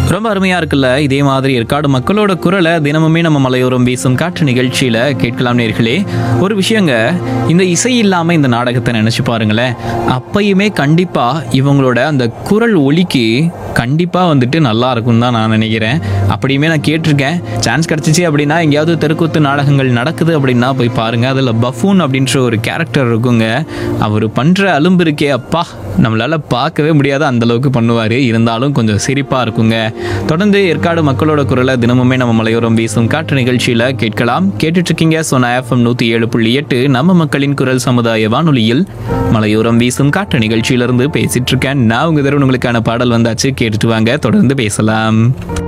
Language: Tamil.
ரொம்ப அருமையா இருக்குல்ல இதே மாதிரி ஏற்காடு மக்களோட குரலை தினமுமே நம்ம மலையோரம் வீசும் காற்று நிகழ்ச்சியில கேட்கலாம் நேர்களே ஒரு விஷயங்க இந்த இசை இல்லாம இந்த நாடகத்தை நினைச்சு பாருங்களேன் அப்பயுமே கண்டிப்பா இவங்களோட அந்த குரல் ஒலிக்கு கண்டிப்பா வந்துட்டு நல்லா இருக்கும் தான் நான் நினைக்கிறேன் அப்படியுமே நான் கேட்டிருக்கேன் சான்ஸ் கிடைச்சிச்சு அப்படின்னா எங்கேயாவது தெருக்கூத்து நாடகங்கள் நடக்குது அப்படின்னா போய் பாருங்க அதில் பஃபூன் அப்படின்ற ஒரு கேரக்டர் இருக்குங்க அவர் பண்ற அலும்பு இருக்கே அப்பா நம்மளால பார்க்கவே முடியாத அந்த அளவுக்கு பண்ணுவார் இருந்தாலும் கொஞ்சம் சிரிப்பாக இருக்குங்க தொடர்ந்து ஏற்காடு மக்களோட குரலை தினமுமே நம்ம மலையோரம் வீசும் காற்று நிகழ்ச்சியில் கேட்கலாம் கேட்டுட்டு இருக்கீங்க சொன்ன எஃப்எம் நூற்றி ஏழு புள்ளி எட்டு நம்ம மக்களின் குரல் சமுதாய வானொலியில் மலையோரம் வீசும் காற்று நிகழ்ச்சியிலிருந்து பேசிட்டு இருக்கேன் நான் உங்க தருண் உங்களுக்கான பாடல் வந்தாச்சு கேட்டுட்டு வாங்க தொடர்ந்து பேசலாம்